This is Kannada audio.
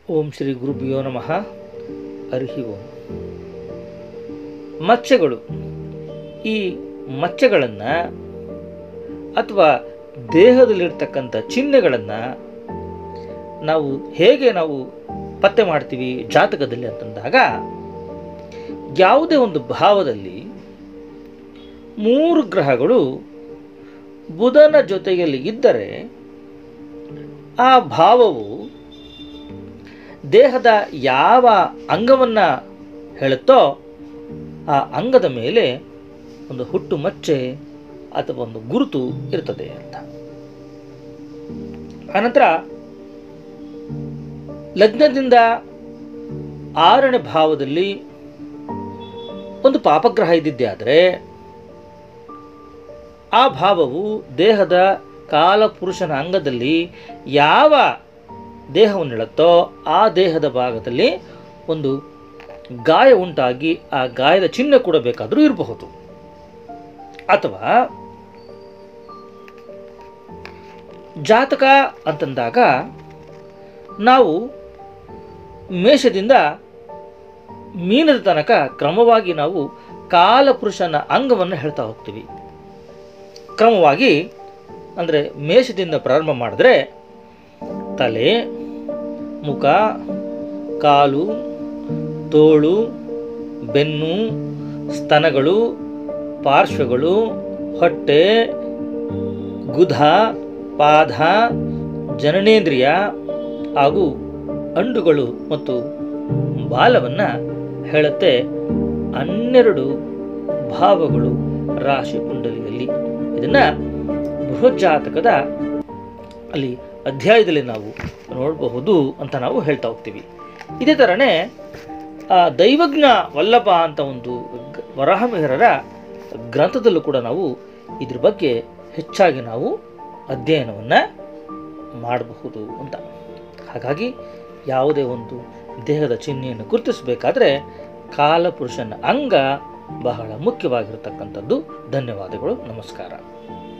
ಓಂ ಶ್ರೀ ಗುರುಭ್ಯೋ ನಮಃ ಹರಿ ಓಂ ಮಚ್ಚೆಗಳು ಈ ಮಚ್ಚೆಗಳನ್ನು ಅಥವಾ ದೇಹದಲ್ಲಿರ್ತಕ್ಕಂಥ ಚಿಹ್ನೆಗಳನ್ನು ನಾವು ಹೇಗೆ ನಾವು ಪತ್ತೆ ಮಾಡ್ತೀವಿ ಜಾತಕದಲ್ಲಿ ಅಂತಂದಾಗ ಯಾವುದೇ ಒಂದು ಭಾವದಲ್ಲಿ ಮೂರು ಗ್ರಹಗಳು ಬುಧನ ಜೊತೆಯಲ್ಲಿ ಇದ್ದರೆ ಆ ಭಾವವು ದೇಹದ ಯಾವ ಅಂಗವನ್ನು ಹೇಳುತ್ತೋ ಆ ಅಂಗದ ಮೇಲೆ ಒಂದು ಹುಟ್ಟು ಮಚ್ಚೆ ಅಥವಾ ಒಂದು ಗುರುತು ಇರ್ತದೆ ಅಂತ ಆನಂತರ ಲಗ್ನದಿಂದ ಆರನೇ ಭಾವದಲ್ಲಿ ಒಂದು ಪಾಪಗ್ರಹ ಇದ್ದಿದ್ದೆ ಆದರೆ ಆ ಭಾವವು ದೇಹದ ಕಾಲಪುರುಷನ ಅಂಗದಲ್ಲಿ ಯಾವ ದೇಹವನ್ನು ಹೇಳುತ್ತೋ ಆ ದೇಹದ ಭಾಗದಲ್ಲಿ ಒಂದು ಗಾಯ ಉಂಟಾಗಿ ಆ ಗಾಯದ ಚಿಹ್ನೆ ಕೂಡ ಬೇಕಾದರೂ ಇರಬಹುದು ಅಥವಾ ಜಾತಕ ಅಂತಂದಾಗ ನಾವು ಮೇಷದಿಂದ ಮೀನದ ತನಕ ಕ್ರಮವಾಗಿ ನಾವು ಕಾಲಪುರುಷನ ಅಂಗವನ್ನು ಹೇಳ್ತಾ ಹೋಗ್ತೀವಿ ಕ್ರಮವಾಗಿ ಅಂದರೆ ಮೇಷದಿಂದ ಪ್ರಾರಂಭ ಮಾಡಿದ್ರೆ ತಲೆ ಮುಖ ಕಾಲು ತೋಳು ಬೆನ್ನು ಸ್ತನಗಳು ಪಾರ್ಶ್ವಗಳು ಹೊಟ್ಟೆ ಗುಧ ಪಾದ ಜನನೇಂದ್ರಿಯ ಹಾಗೂ ಅಂಡುಗಳು ಮತ್ತು ಬಾಲವನ್ನು ಹೇಳುತ್ತೆ ಹನ್ನೆರಡು ಭಾವಗಳು ರಾಶಿ ಕುಂಡಲಿಯಲ್ಲಿ ಇದನ್ನು ಬೃಹಜ್ಜಾತಕದ ಅಲ್ಲಿ ಅಧ್ಯಾಯದಲ್ಲಿ ನಾವು ನೋಡಬಹುದು ಅಂತ ನಾವು ಹೇಳ್ತಾ ಹೋಗ್ತೀವಿ ಇದೇ ಥರನೇ ಆ ದೈವಜ್ಞ ವಲ್ಲಭ ಅಂತ ಒಂದು ಗ- ವರಾಹಮಿಹಿರರ ಗ್ರಂಥದಲ್ಲೂ ಕೂಡ ನಾವು ಇದ್ರ ಬಗ್ಗೆ ಹೆಚ್ಚಾಗಿ ನಾವು ಅಧ್ಯಯನವನ್ನು ಮಾಡಬಹುದು ಅಂತ ಹಾಗಾಗಿ ಯಾವುದೇ ಒಂದು ದೇಹದ ಚಿಹ್ನೆಯನ್ನು ಗುರುತಿಸಬೇಕಾದ್ರೆ ಕಾಲಪುರುಷನ ಅಂಗ ಬಹಳ ಮುಖ್ಯವಾಗಿರತಕ್ಕಂಥದ್ದು ಧನ್ಯವಾದಗಳು ನಮಸ್ಕಾರ